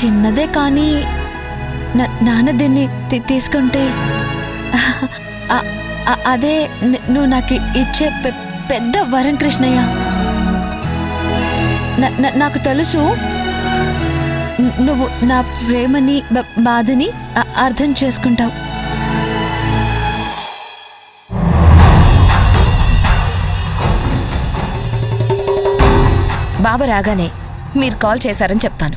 చిన్నదే కానీ నా- నాన్న దీన్ని తీ- తీసుకుంటే ఆ- ఆ- అదే ని- నువ్వు నాకు ఇచ్చే పె- పెద్ద వరం కృష్ణయ్య నా- నా- నాకు తెలుసు ను- నువ్వు నా ప్రేమని బ- బాధని అ- అర్థం చేసుకుంటావు బావ రాగానే మీరు కాల్ చేశారని చెప్తాను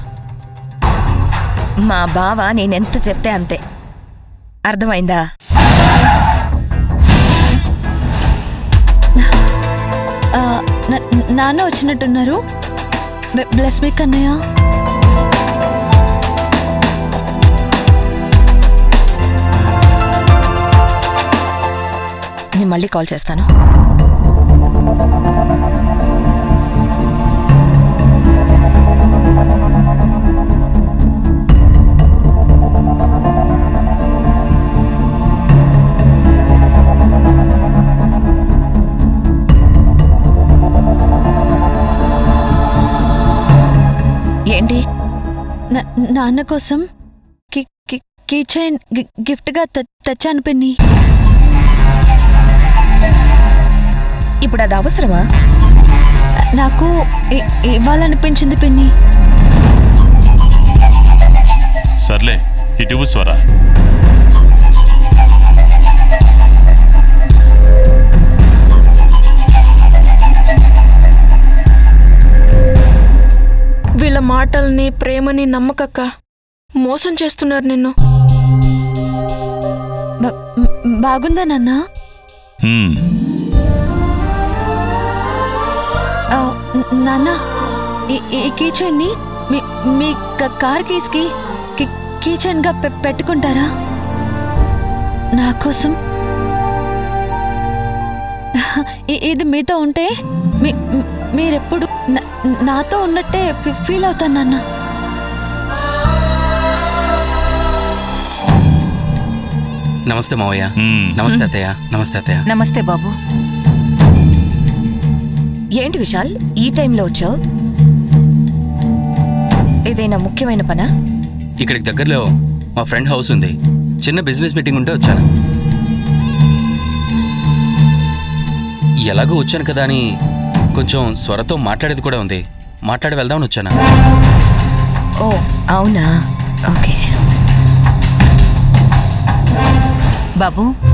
మా బావ నేనెంత చెప్తే అంతే అర్థమైందా ఆ, నా- నాన్న వచ్చినట్టున్నారు బె- బ్లెస్ మీ కన్నయ్య నేను మళ్ళీ కాల్ చేస్తాను ఏంటి నా- నాన్న కోసం కి- కి- కీ చైన్ గి- గిఫ్ట్గా తె- తెచ్చాను పిన్ని ఇప్పుడు అది అవసరమా నాకు ఇ- ఇవ్వాలనిపించింది పిన్ని సర్లే ఇటువు స్వర వీళ్ళ మాటల్ని ప్రేమని నమ్మకక్క మోసం చేస్తున్నారు నిన్ను బ- మ్- బాగుందా నాన్న హ్మ్, ఆ, న- నాన్న ఈ- ఈ కీ చైన్ని మీ మీ క- కార్ కీస్కి కి- కీ చైన్గా పె- పెట్టుకుంటారా నా కోసం ఇ- ఇది మీతో ఉంటే మీ మ్- మీరెప్పుడు నా- నాతో ఉన్నట్టే ఫీ- ఫీల్ అవుతాను నాన్న నమస్తే మావయ్య హ్మ్. నమస్తే అత్తయ్య నమస్తే అత్తయ్య నమస్తే బాబు ఏంటి విశాల్ ఈ టైంలో వచ్చావు ఏదైనా ముఖ్యమైన పనా ఇక్కడికి దగ్గరలో మా ఫ్రెండ్ హౌస్ ఉంది చిన్న బిజినెస్ మీటింగ్ ఉంటే వచ్చాను ఎలాగో వచ్చాను కదా అని కొంచెం స్వరతో మాట్లాడేది కూడా ఉంది మాట్లాడి వెళ్దామని వచ్చాను ఓ అవునా ఓకే బాబు